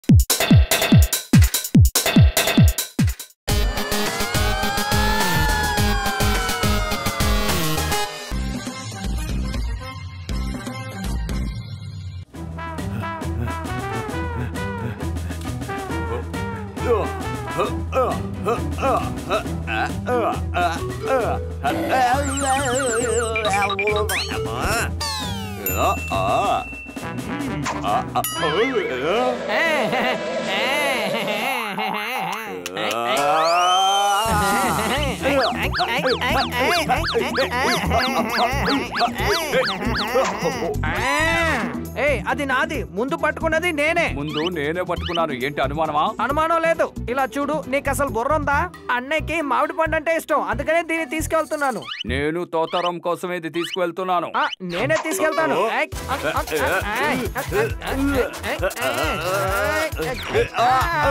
ఏయ్ అది నాది ముందు పట్టుకున్నది నేనే ముందు నేనే పట్టుకున్నాను ఏంటి అనుమానమా అనుమానం లేదు ఇలా చూడు నీకు అసలు బుర్ర ఉందా అన్నయ్యకి మామిడి పండు అంటే ఇష్టం అందుకనే దీన్ని తీసుకెళ్తున్నాను నేను తోతరం కోసం ఇది తీసుకువెళ్తున్నాను ఆ, నేనే తీసుకెళ్తాను ఏయ్, ఆ, ఆ, ఆ, ఏయ్, ఆ, ఆ, ఆ, ఏయ్, ఏయ్, ఏయ్,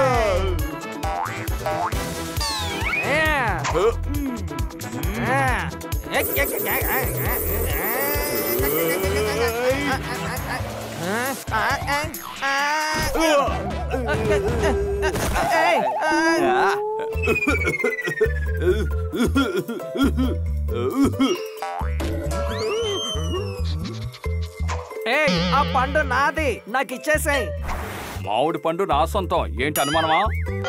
ఏయ్, ఆ. ఏయ్ ఆ పండు నాది నాకు ఇచ్చేసాయి మామిడి పండు నా సొంతం ఏంటి అనుమానమా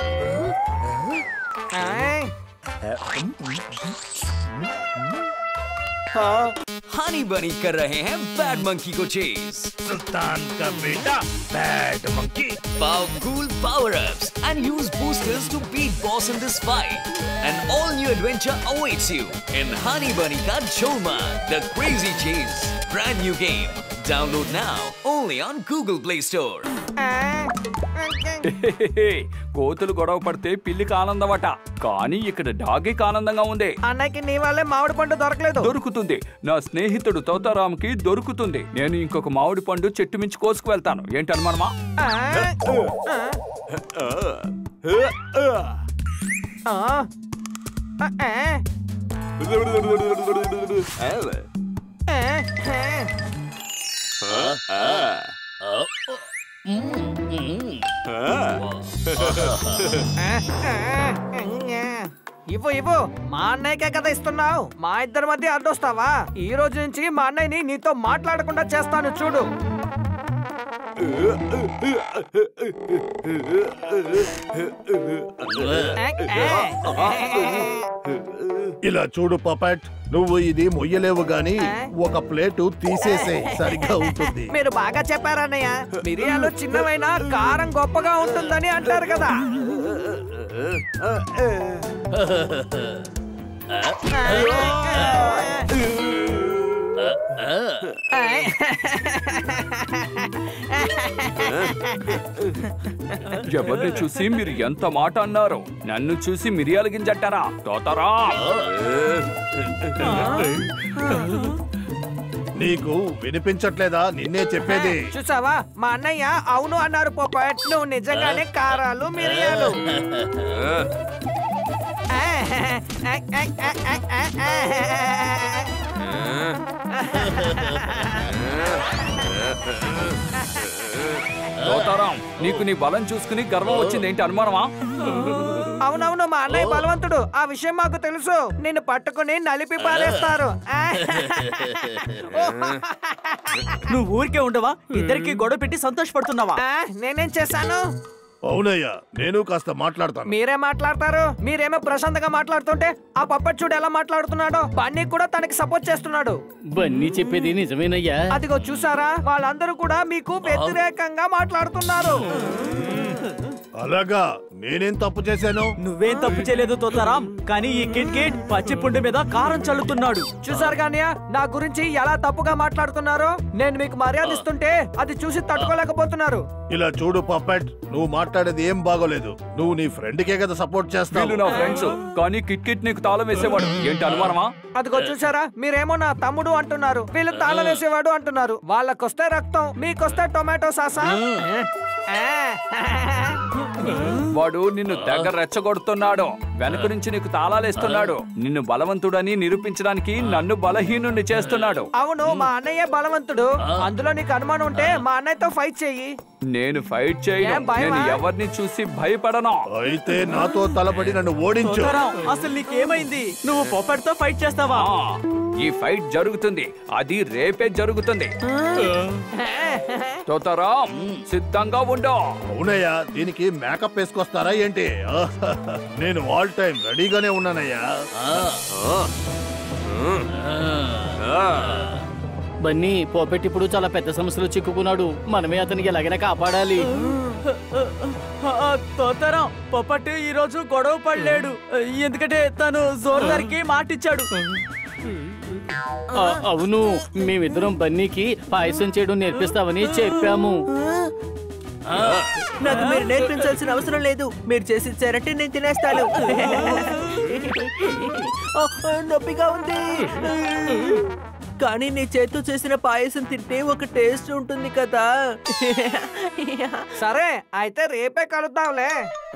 हनी बनी कर रहे हैं बैड मंकी को चेज सुल्तान का बेटा bad monkey Powerful power-ups and use boosters to beat boss in this fight. An all-new adventure awaits you in Honey Bunny Ka Cholma, the Crazy Chase. Brand new game. Download now only on Google Play Store. కోతులు గొడవ పడితే పిల్లికి ఆనందమట కానీ ఇక్కడ డాగీకి ఆనందంగా ఉంది అన్నయ్యకి నీ వల్లే మామిడి పండు దొరకలేదు దొరుకుతుంది నా స్నేహితుడు తోతారాంకి దొరుకుతుంది నేను ఇంకొక మామిడి పండు చెట్టు మించి కోసుకు వెళ్తాను ఏంటి అనుమానమా ఆ, ఆ, ఆ, ఆ, ఆ. ఇవ్వు ఇవ్వు మా అన్నయ్యకే కదా ఇస్తున్నావు మా ఇద్దరి మధ్య అడ్డొస్తావా ఈ రోజు నుంచి మా అన్నయ్యని నీతో మాట్లాడకుండా చేస్తాను చూడు ఇలా చూడు పపట్ నువ్వు ఇది మొయ్యలేవు గాని ఒక ప్లేటు తీసేసే సరిగ్గా ఉంటుంది మీరు బాగా చెప్పారన్నయ్య మిరియాలు చిన్నవైనా కారం గొప్పగా ఉంటుందని అంటారు కదా ఎవరిని చూసి మీరు ఎంత మాట అన్నారు నన్ను చూసి మిరియాల గింజంటారా తోతారా నీకు వినిపించట్లేదా నిన్నే చెప్పేది చూసావా మా అన్నయ్య అవును అన్నారు పోపట్ నువ్వు నిజంగానే కారాలు మిరియాలు తోతారాం నీకు నీ బలం చూసుకుని గర్వం వచ్చింది ఏంటి అనుమానమా అవునవును మా అన్నయ్య బలవంతుడు ఆ విషయం మాకు తెలుసు నిన్ను పట్టుకుని నలిపి పారేస్తారు నువ్వు ఊరికే ఉండవా ఇద్దరికి గొడవ పెట్టి సంతోషపడుతున్నావా ఆ, నేనేం చేశాను అవునయ్యా నేను కాస్త మాట్లాడతాను మీరే మాట్లాడతారు మీరేమో ప్రశాంతంగా మాట్లాడుతుంటే ఆ పప్పట్ చూడు ఎలా మాట్లాడుతున్నాడో బన్నీ కూడా తనకి సపోర్ట్ చేస్తున్నాడు బన్నీ చెప్పేది నిజమేనయ్యా అదిగో చూసారా వాళ్ళందరూ కూడా మీకు వ్యతిరేకంగా మాట్లాడుతున్నారు అలాగా నేనేం తప్పు చేశాను నువ్వేం తప్పు చేయలేదు తోతారాం కానీ ఈ కిట్ కిట్ పచ్చి పుండు మీద కారం చల్లుతున్నాడు చూసారు కానీ నా గురించి ఎలా తప్పుగా మాట్లాడుతున్నారో నేను మీకు మర్యాద ఇస్తుంటే అది చూసి తట్టుకోలేకపోతున్నారు ఇలా చూడు పప్పెట్ నువ్వు మాట్లాడేది ఏం బాగోలేదు నువ్వు నీ ఫ్రెండ్ కే కదా సపోర్ట్ వీళ్ళు చేస్తావు నా ఫ్రెండ్స్ కానీ కిట్ కిట్ నీకు తాళం వేసేవాడు ఏంటి అనుమానమా అదిగో చూసారా మీరేమో నా తమ్ముడు అంటున్నారు వీళ్ళు తాళం వేసేవాడు అంటున్నారు వాళ్ళకొస్తే రక్తం మీకొస్తే టొమాటో సాసా వాడు నిన్ను తెగ రెచ్చగొడుతున్నాడు వెనక నుంచి నీకు తాళాలేస్తున్నాడు నిన్ను బలవంతుడని నిరూపించడానికి నన్ను బలహీనుణ్ణి చేస్తున్నాడు అవును మా అన్నయ్య బలవంతుడు అందులో నీకు అనుమానం ఉంటే మా అన్నయ్యతో ఫైట్ చెయ్యి నేను ఫైట్ చేయను ఏం భయమా? నేను ఎవరిని చూసి భయపడను అయితే నాతో తలపడి నన్ను ఓడించు తోతారాం అసలు నీకేమైంది నువ్వు పొప్పట్ తో ఫైట్ చేస్తావా ఆ, ఈ ఫైట్ జరుగుతుంది అది రేపే జరుగుతుంది తోతారాం సిద్ధంగా ఉండో అవునయ్యా దీనికి మేకప్ వేసుకొస్తారా ఏంటి నేను ఆల్ టైం రెడీగానే ఉన్నానయ్యా బన్నీ పోపెట్ ఇప్పుడు చాలా పెద్ద సమస్యలో చిక్కుకున్నాడు మనమే అతనికి ఎలాగైనా కాపాడాలి ఆ, తోతారాం పొప్పట్ ఈ రోజు గొడవ పడలేడు ఎందుకంటే తను జోర్దార్కి మాటిచ్చాడు ఆ, అవును మేమిద్దరం బన్నీకి పాయసం చేయడం నేర్పిస్తామని చెప్పాము నాకు మీరు నేర్పించాల్సిన అవసరం లేదు మీరు చేసి ఇచ్చారంటే నేను తినేస్తాను ఆ, ఆ, నొప్పిగా ఉంది కానీ నీ చేతితో చేసిన పాయసం తింటే ఒక టేస్ట్ ఉంటుంది కదా సరే అయితే రేపే కలుద్దాంలే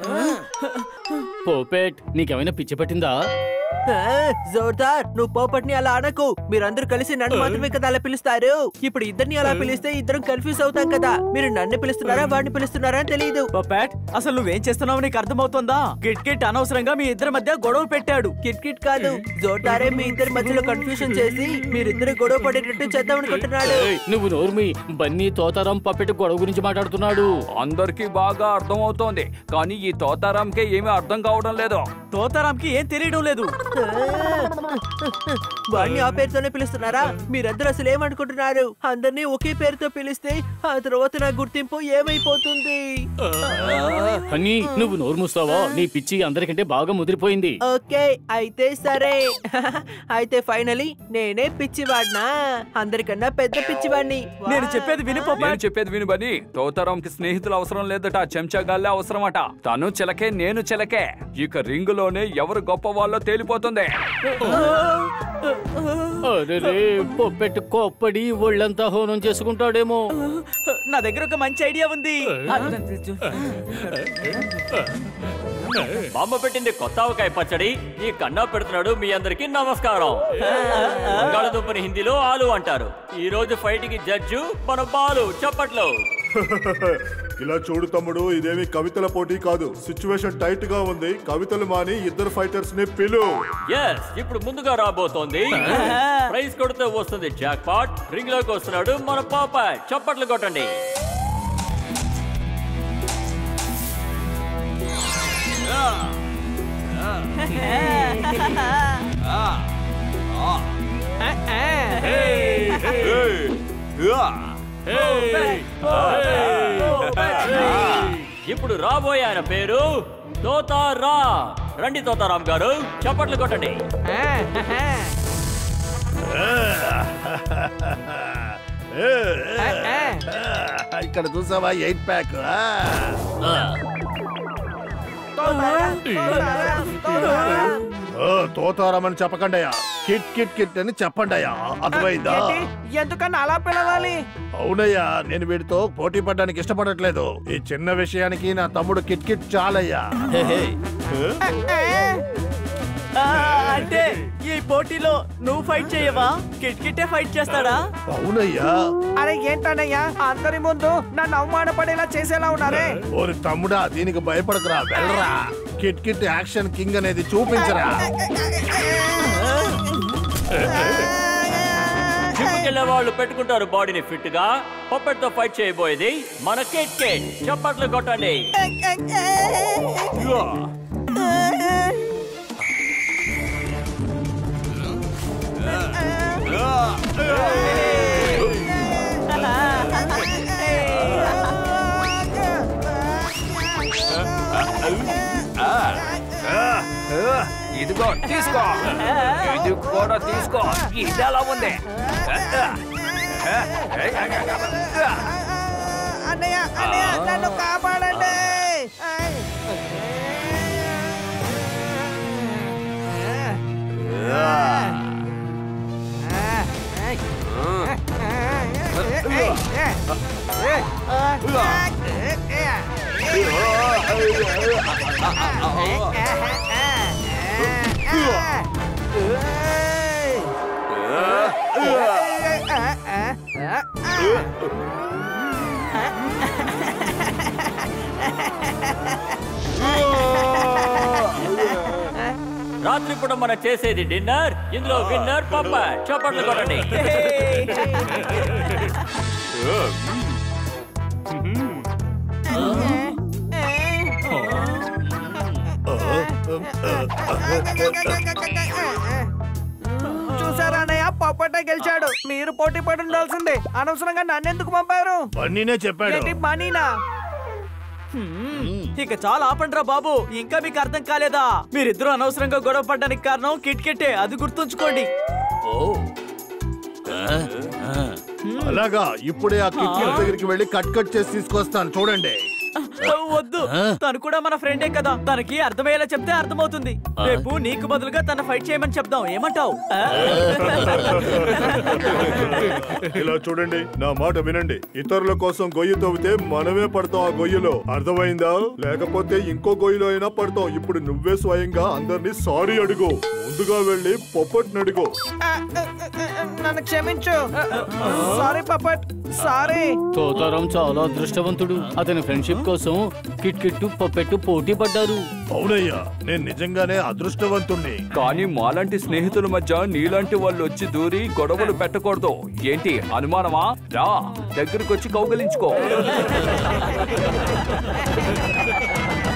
పోపెట్ నీకేమైనా పిచ్చి పట్టిందా ఆ, జోర్దార్ నువ్వు పోపట్ని అలా అనకు మీరందరూ కలిసి నన్ను మాత్రమే కదా అలా పిలుస్తారు ఇప్పుడు ఇద్దరిని అలా పిలిస్తే ఇద్దరం కన్ఫ్యూజ్ అవుతాం కదా మీరు నన్ను పిలుస్తున్నారా వాడిని పిలుస్తున్నారా అని తెలియదు పొప్పట్ అసలు నువ్వేం చేస్తున్నావు నీకు అర్థమవుతుందా కిట్ కిట్ అనవసరంగా మీ ఇద్దరి మధ్య గొడవ పెట్టాడు కిట్ కిట్ కాదు జోర్దారే మీ ఇద్దరి మధ్యలో కన్ఫ్యూజన్ చేసి మీరిద్దరు గొడవ పడేటట్టు చేద్దాం అనుకుంటున్నాడు ఏయ్, నువ్వు నోర్మి బన్నీ తోతారాం పప్పెట్ గొడవ గురించి మాట్లాడుతున్నాడు అందరికీ బాగా అర్థమవుతోంది కానీ ఈ తోతారాంకే ఏమీ అర్థం కావడం లేదు తోతారాంకి ఏం తెలియడం లేదు వాడిని ఆ పేరుతోనే పిలుస్తున్నారా మీరందరూ అసలు ఏమనుకుంటున్నారు అందరినీ ఒకే పేరుతో పిలిస్తే ఆ తర్వాత నా గుర్తింపు ఏమైపోతుంది అని నువ్వు నోరు మూస్తావా నీ పిచ్చి అందరికంటే బాగా ముదిరిపోయింది ఓకే అయితే సరే అయితే ఫైనలీ నేనే పిచ్చివాడినా అందరికన్నా పెద్ద పిచ్చివాడిని నేను చెప్పేది విను నేను పొప్పట్ చెప్పేది విను బని తోతారాంకి స్నేహితులు అవసరం లేదట చెంచాగాళ్ళే అవసరమట తను చిలకే నేను చిలకే ఇక రింగులోనే ఎవరు గొప్ప వాళ్ళో తేలిపోతుంది అరే పొప్పెట్ కోప్పడి ఒళ్ళంతా హోనం చేసుకుంటాడేమో నా దగ్గర ఒక మంచి ఐడియా ఉంది బాంబ పెట్టింది కొత్త ఆవకాయ పచ్చడి ఈ కన్నా పెడుతున్నాడు మీ అందరికి నమస్కారం బంగాళదుంపని హిందీలో ఆలు అంటారు ఈ రోజు ఫైట్ కి జడ్జు మన బాలు చప్పట్లు ఇలా చూడు తమ్ముడు ఇదేమి కవితల పోటీ కాదు సిచ్యువేషన్ టైట్ గా ఉంది కవితలు మాని ఇద్దరు ఫైటర్స్ ని పిలు ఎస్ ఇప్పుడు ముందుగా రాబోతోంది ప్రైజ్ కొడితే వస్తుంది జాక్ పాట్ రింగ్ లోకి వస్తున్నాడు మన పాప చప్పట్లు కొట్టండి ఇప్పుడు రాబోయే ఆయన పేరు తోతారాం రండి తోతారాం గారు చప్పట్లు కొట్టండి ఇక్కడ చూసావా ఎయిట్ ప్యాక్ తోతారామని చెప్పకండి అయ్యా కిట్ కిట్ కిట్ అని చెప్పండి అయ్యా అర్థమైందా ఏంటి? ఎందుకన్నా అలా పిలవాలి అవునయ్యా నేను వీడితో పోటీ పడడానికి ఇష్టపడట్లేదు ఈ చిన్న విషయానికి నా తమ్ముడు కిట్ కిట్ చాలయ్యా ఆ, అంటే ఈ పోటీలో నువ్వు ఫైట్ చేయవా కిట్ కిట్టే ఫైట్ చేస్తాడా అవునయ్యా అరే ఏంటన్నయ్యా అందరి ముందు నన్ను అవమానపడేలా చేసేలా ఉన్నారే ఓరి తమ్ముడా దీనికి భయపడకురా వెళ్ళరా కిట్ కిట్ యాక్షన్ కింగ్ అనేది చూపించరా జిమ్కెళ్ళే వాళ్ళు పెట్టుకుంటారు బాడీని ఫిట్ గా పప్పెట్ తో ఫైట్ చేయబోయేది మన కిట్ కిట్ చప్పట్లు కొట్టండి ఇదిగో తీసుకో ఇది కూడా తీసుకో ఇది ఎలా ఉంది అన్నయ్య అన్నయ్య నన్ను కాపాడండి ఆయ్. రాత్రి పూట మనం చేసేది డిన్నర్ ఇందులో విన్నర్ పప్ప చప్పట్లు కొట్టండి చూసారా అన్నయ్య పప్పటే గెలిచాడు మీరు పోటీ పడి ఉండాల్సిందే అనవసరంగా నన్నెందుకు పంపారు బన్నీనే చెప్పాడు ఏంటి మనీనా ఇక చాలా ఆపండ్రా బాబు ఇంకా మీకు అర్థం కాలేదా మీరిద్దరూ అనవసరంగా గొడవ పడ్డానికి కారణం కిట్ కిట్టే అది గుర్తుంచుకోండి అలాగా ఇప్పుడే ఆ కిట్కిట్ దగ్గరికి వెళ్ళి కట్ కట్ చేసి తీసుకొస్తాను చూడండి వద్దు తను కూడా మన ఫ్రెండే కదా తనకి అర్థమయ్యేలా చెప్తే అర్థమవుతుంది రేపు నీకు బదులుగా తన ఫైట్ చేయమని చెప్దాం ఏమంటావు ఇలా చూడండి నా మాట వినండి ఇతరుల కోసం గొయ్యి తవ్వితే మనమే పడతాం ఆ గొయ్యిలో అర్థమైందా లేకపోతే ఇంకో గొయ్యిలో అయినా పడతాం ఇప్పుడు నువ్వే స్వయంగా అందరినీ సారీ అడుగు ముందుగా వెళ్ళి పొప్పట్ని అడుగు ఆ, ఆ, ఆ, ఆ, నన్ను క్షమించు సారీ పప్పట్ సారీ తోతారం చాలా అదృష్టవంతుడు అతని ఫ్రెండ్షిప్ కోసం కిట్ కిట్టు పప్పెట్టు పోటీ పడ్డారు అవునయ్యా నేను నిజంగానే అదృష్టవంతుణ్ణి కానీ మాలాంటి స్నేహితుల మధ్య నీలాంటి వాళ్ళు వచ్చి దూరి గొడవలు పెట్టకూడదు ఏంటి అనుమానమా రా దగ్గరకొచ్చి కౌగలించుకో